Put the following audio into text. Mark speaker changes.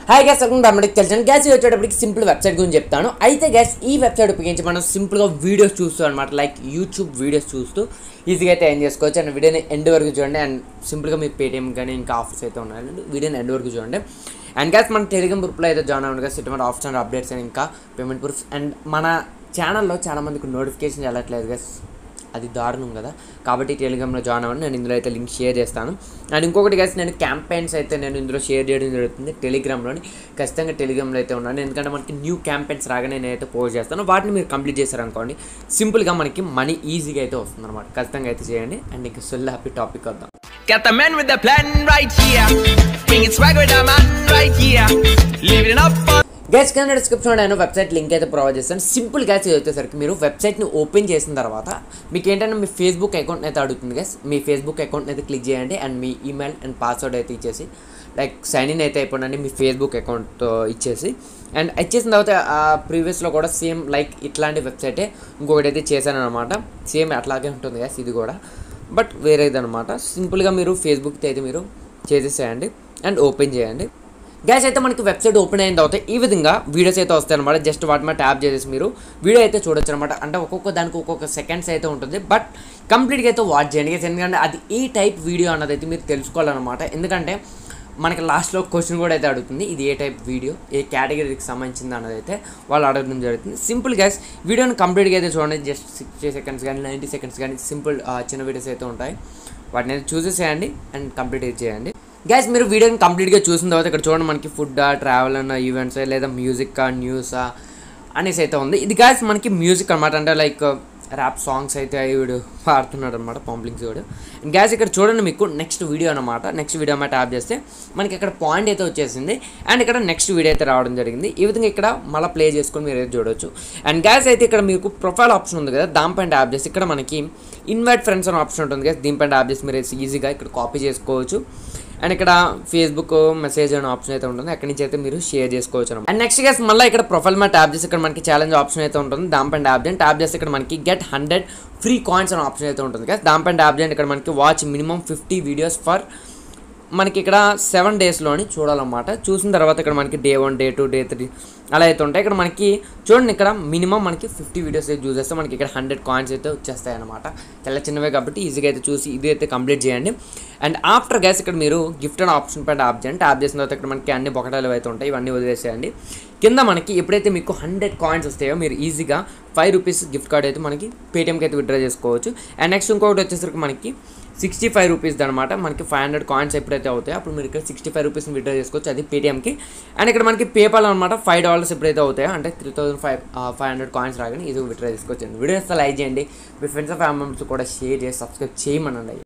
Speaker 1: Hi guys welcome to అమ్మడికి తెలిసిన guys వచ్చేటప్పటికి సింపుల్ వెబ్సైట్ గురించి చెప్తాను అయితే గ్యాస్ ఈ వెబ్సైట్ ఉపయోగించి మనం సింపుల్గా వీడియోస్ చూస్తూ అనమాట లైక్ యూట్యూబ్ వీడియోస్ చూస్తూ ఈజీగా అయితే ఏం చేసుకోవచ్చు అండ్ వీడియోని ఎండ్ వరకు చూడండి అండ్ సింపుల్గా మీ పేటిఎం కానీ ఇంకా ఆఫర్స్ అయితే ఉన్నాయండి వీడియోని ఎండ్ వరకు చూడండి అండ్ గ్యాస్ మన టెలిగ్రామ్ గ్రూప్లో అయితే జాయిన్ అవ్వండి గ్యాస్ ఇటువంటి ఆఫర్స్ అండ్ అప్డేట్స్ అండ్ ఇంకా పేమెంట్ ప్రూఫ్స్ అండ్ మన ఛానల్లో చాలా మందికి నోటిఫికేషన్ వెళ్ళట్లేదు గ్యాస్ అది దారుణం కదా కాబట్టి టెలిగ్రామ్లో జాయిన్ అవ్వండి నేను ఇందులో అయితే లింక్ షేర్ చేస్తాను అండ్ ఇంకొకటి కలిసి నేను క్యాంపెయిన్స్ అయితే నేను ఇందులో షేర్ చేయడం జరుగుతుంది టెలిగ్రామ్లోని ఖచ్చితంగా టెలిగ్రామ్లో అయితే ఉన్నాను ఎందుకంటే మనకి న్యూ క్యాంపెయిన్స్ రాగానే నేనైతే పోస్ట్ చేస్తాను వాటిని మీరు కంప్లీట్ చేశారనుకోండి సింపుల్గా మనకి మనీ ఈజీగా అయితే వస్తుంది అనమాట ఖచ్చితంగా అయితే చేయండి అండ్ ఇంకా సొల్ హ్యాపీ టాపిక్ వద్దాం
Speaker 2: Got the man with the plan right here. Bringing swag with the man right here. Living it up for
Speaker 1: guys కింద డిస్క్రిప్షన్లో నేను వెబ్సైట్ లింక్ అయితే ప్రొవైడ్ చేస్తాను సింపుల్ గ్యాస్ ఇది వచ్చేసరికి మీరు వెబ్సైట్ని ఓపెన్ చేసిన తర్వాత మీకు ఏంటంటే మీ ఫేస్బుక్ అకౌంట్ అయితే అడుగుతుంది గ్యాస్ మీ ఫేస్బుక్ అకౌంట్ అయితే క్లిక్ చేయండి అండ్ మీ ఈమెయిల్ అండ్ పాస్వర్డ్ అయితే ఇచ్చేసి లైక్ సైన్ ఇన్ అయితే అయిపోయిందండి మీ ఫేస్బుక్ అకౌంట్ ఇచ్చేసి అండ్ ఇచ్చేసిన తర్వాత ప్రీవియస్లో కూడా సేమ్ లైక్ ఇట్లాంటి వెబ్సైటే ఇంకొకటి అయితే చేశాను అనమాట సేమ్ అట్లాగే ఉంటుంది గ్యాస్ ఇది కూడా బట్ వేరేది అనమాట సింపుల్గా మీరు ఫేస్బుక్కి అయితే మీరు చేసేసేయండి అండ్ ఓపెన్ చేయండి గ్యాస్ అయితే మనకి వెబ్సైట్ ఓపెన్ అయిన తర్వాత ఈ విధంగా వీడియోస్ అయితే వస్తాయి అనమాట జస్ట్ వాటి మీద ట్యాప్ చేసేసి మీరు వీడియో అయితే చూడొచ్చు అనమాట అంటే ఒక్కొక్క దానికి ఒక్కొక్క సెకండ్స్ అయితే ఉంటుంది బట్ కంప్లీట్గా అయితే వాచ్ చేయండి guys. ఎందుకంటే అది ఏ టైప్ వీడియో అన్నది అయితే మీరు తెలుసుకోవాలన్నమాట ఎందుకంటే మనకి లాస్ట్లో క్వశ్చన్ కూడా అయితే అడుగుతుంది ఇది ఏ టైప్ వీడియో ఏ కేటగిరీకి సంబంధించింది అన్నది అయితే వాళ్ళు అడగడం జరుగుతుంది సింపుల్ గ్యాస్ వీడియోని కంప్లీట్గా అయితే చూడండి జస్ట్ సిక్స్టీ సెకండ్స్ కానీ నైంటీ సెకండ్స్ కానీ సింపుల్ చిన్న వీడియోస్ అయితే ఉంటాయి వాటిని అయితే చూసేసేయండి అండ్ కంప్లీట్ అయితే చేయండి గ్యాస్ మీరు వీడియోని కంప్లీట్గా చూసిన తర్వాత ఇక్కడ చూడండి మనకి ఫుడ్ ట్రావెల్ అన్న ఈవెంట్స్ లేదా మ్యూజిక్ న్యూసా అనేసి అయితే ఉంది ఇది గ్యాస్ మనకి మ్యూజిక్ అనమాట అంటే లైక్ ర్యాప్ సాంగ్స్ అయితే వీడు పాడుతున్నాడు అనమాట పాంప్లింగ్స్ వీడు గ్యాస్ ఇక్కడ చూడండి మీకు నెక్స్ట్ వీడియో అనమాట నెక్స్ట్ వీడియో అన్నమాట ట్యాప్ చేస్తే మనకి ఇక్కడ పాయింట్ అయితే వచ్చేసింది అండ్ ఇక్కడ నెక్స్ట్ వీడియో అయితే రావడం జరిగింది ఈ విధంగా ఇక్కడ మళ్ళీ ప్లే చేసుకొని మీరు అయితే చూడొచ్చు అండ్ గ్యాస్ అయితే ఇక్కడ మీకు ప్రొఫైల్ ఆప్షన్ ఉంది కదా దానిపైన ట్యాప్ చేసి ఇక్కడ మనకి ఇన్వైట్ ఫ్రెండ్స్ అనే ఆప్షన్ ఉంటుంది కదా దీనిపైన ట్యాప్ చేసి మీరు ఈజీగా ఇక్కడ కాపీ చేసుకోవచ్చు అండ్ ఇక్కడ ఫేస్బుక్ మెసేజ్ అనే ఆప్షన్ అయితే ఉంటుంది అక్కడి నుంచి అయితే మీరు షేర్ చేసుకోవచ్చు అనమాట అండ్ నెక్స్ట్ గేస్ మళ్ళీ ఇక్కడ ప్రొఫైల్ మీద ట్యాప్ చేసి ఇక్కడ మనకి ఛాలెంజ్ ఆప్షన్ అయితే ఉంటుంది దానిపైన ట్యాప్ చేయండి ట్యాప్ చేస్తే ఇక్కడ మనకి గెట్ హండ్రెడ్ ఫ్రీ కాయిన్స్ అనే ఆప్షన్ అయితే ఉంటుంది కదా దానిపైన ట్యాప్ చేయండి ఇక్కడ మనకి watch minimum fifty videos for మనకి ఇక్కడ సెవెన్ డేస్లోని చూడాలన్నమాట చూసిన తర్వాత ఇక్కడ మనకి day one day two day three అలా అయితే ఉంటాయి ఇక్కడ మనకి చూడండి ఇక్కడ మినిమం మనకి ఫిఫ్టీ వీడియోస్ అయితే చూస్ చేస్తే మనకి ఇక్కడ హండ్రెడ్ కాయిన్స్ అయితే వచ్చేస్తాయి అనమాట చాలా చిన్నవే కాబట్టి ఈజీగా అయితే చూసి ఇది అయితే కంప్లీట్ చేయండి అండ్ ఆఫ్టర్ గ్యాస్ ఇక్కడ మీరు గిఫ్ట్ అనే ఆప్షన్ పైన ట్యాప్ చేయండి ట్యాప్ చేసిన తర్వాత ఇక్కడ మనకి అన్ని బొకటాలు అయితే ఉంటాయి ఇవన్నీ వదిలేసేయండి కింద మనకి ఎప్పుడైతే మీకు హండ్రెడ్ కాయిన్స్ వస్తాయో మీరు ఈజీగా ఫైవ్ రూపీస్ గిఫ్ట్ కార్డ్ అయితే మనకి పేటిఎంకి అయితే విత్డ్రా చేసుకోవచ్చు అండ్ నెక్స్ట్ ఇంకొకటి వచ్చేసరికి మనకి సిక్స్టీ ఫైవ్ రూపీస్ అనమాట మనకి ఫైవ్ హండ్రెడ్ కాయిన్స్ ఎప్పుడైతే అవుతాయో అప్పుడు మీరు ఇక్కడ సిక్స్టీ ఫైవ్ రూపీస్ని విత్డ్రా చేసుకోవచ్చు అది పేటిఎంకి అండ్ ఇక్కడ మనకి పేపాల్ అనమాట ఫైవ్ డాలర్స్ ఎప్పుడైతే అవుతాయో అంటే three thousand five five hundred coins రాగానే ఇది విత్డ్రా చేసుకోవచ్చు వీడియో లైక్ చేయండి మీ ఫ్రెండ్స్ అండ్ ఫ్యామిలీ మెంబర్స్ కూడా షేర్ చేసి సబ్స్క్రైబ్ చేయమనండి